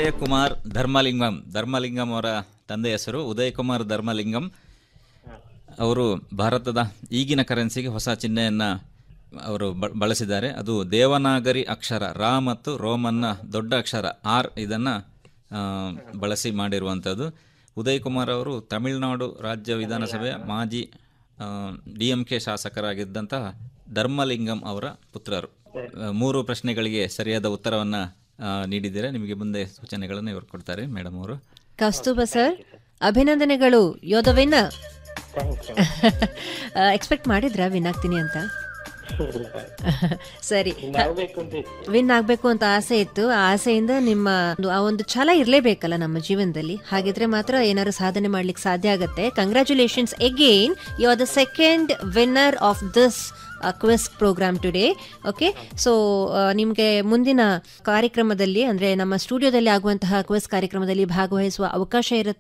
ಉದಯ ಕುಮಾರ್ ಧರ್ಮಲಿಂಗಂ ಧರ್ಮಲಿಂಗಂ ಅವರ ತಂದೆ ಹೆಸರು ಉದಯ್ ಕುಮಾರ್ ಧರ್ಮಲಿಂಗಂ ಅವರು ಭಾರತದ ಈಗಿನ ಕರೆನ್ಸಿಗೆ ಹೊಸ ಚಿಹ್ನೆಯನ್ನು ಅವರು ಬ- ಬಳಸಿದ್ದಾರೆ ಅದು ದೇವನಾಗರಿ ಅಕ್ಷರ ರಾ ಮತ್ತು ರೋಮನ್ನ ದೊಡ್ಡ ಅಕ್ಷರ ಆರ್ ಇದನ್ನು ಬಳಸಿ ಮಾಡಿರುವಂಥದ್ದು ಉದಯ್ ಕುಮಾರ್ ಅವರು ತಮಿಳುನಾಡು ರಾಜ್ಯ ವಿಧಾನಸಭೆಯ ಮಾಜಿ ಡಿ ಎಂ ಕೆ ಶಾಸಕರಾಗಿದ್ದಂತಹ ಧರ್ಮಲಿಂಗಂ ಅವರ ಪುತ್ರರು ಆ, ಮೂರು ಪ್ರಶ್ನೆಗಳಿಗೆ ಸರಿಯಾದ ಉತ್ತರವನ್ನು ನೀಡಿದ್ದೀರಾ ನಿಮಗೆ ಮುಂದೆ ಸೂಚನೆಗಳನ್ನು ಇವರು ಕೊಡ್ತಾರೆ ಮೇಡಮ್ ಅವರು ಕಸ್ತೂಬ ಸರ್ ಅಭಿನಂದನೆಗಳು ಯೋಧ ವಿನ್ ಥ್ಯಾಂಕ್ಸ್ ಎಕ್ಸ್ಪೆಕ್ಟ್ ಮಾಡಿದ್ರಾ ವಿನ್ ಆಗ್ತೀನಿ ಅಂತ ಸರಿ ಇನ್ನಾಗಬೇಕು ಅಂತ ಇತ್ತು ವಿನ್ ಆಗಬೇಕು ಅಂತ ಆಸೆ ಇತ್ತು ಆ ಆಸೆಯಿಂದ ನಿಮ್ಮ ಒಂದು- ಆ ಒಂದು ಛಲ ಇರಲೇಬೇಕಲ್ಲ ನಮ್ಮ ಜೀವನದಲ್ಲಿ ಹಾಗಿದ್ರೆ ಮಾತ್ರ ಏನಾದ್ರು ಸಾಧನೆ ಮಾಡ್ಲಿಕ್ಕೆ ಸಾಧ್ಯ ಆಗುತ್ತೆ congratulations again you are the second winner of this quiz programme today okay so ನಿಮಗೆ ಮುಂದಿನ ಕಾರ್ಯಕ್ರಮದಲ್ಲಿ ಅಂದರೆ ನಮ್ಮ ಸ್ಟುಡಿಯೋದಲ್ಲಿ ಆಗುವಂತಹ ಕ್ವಿಸ್ ಕಾರ್ಯಕ್ರಮದಲ್ಲಿ ಭಾಗವಹಿಸುವ ಅವಕಾಶ ಇರುತ್ತೆ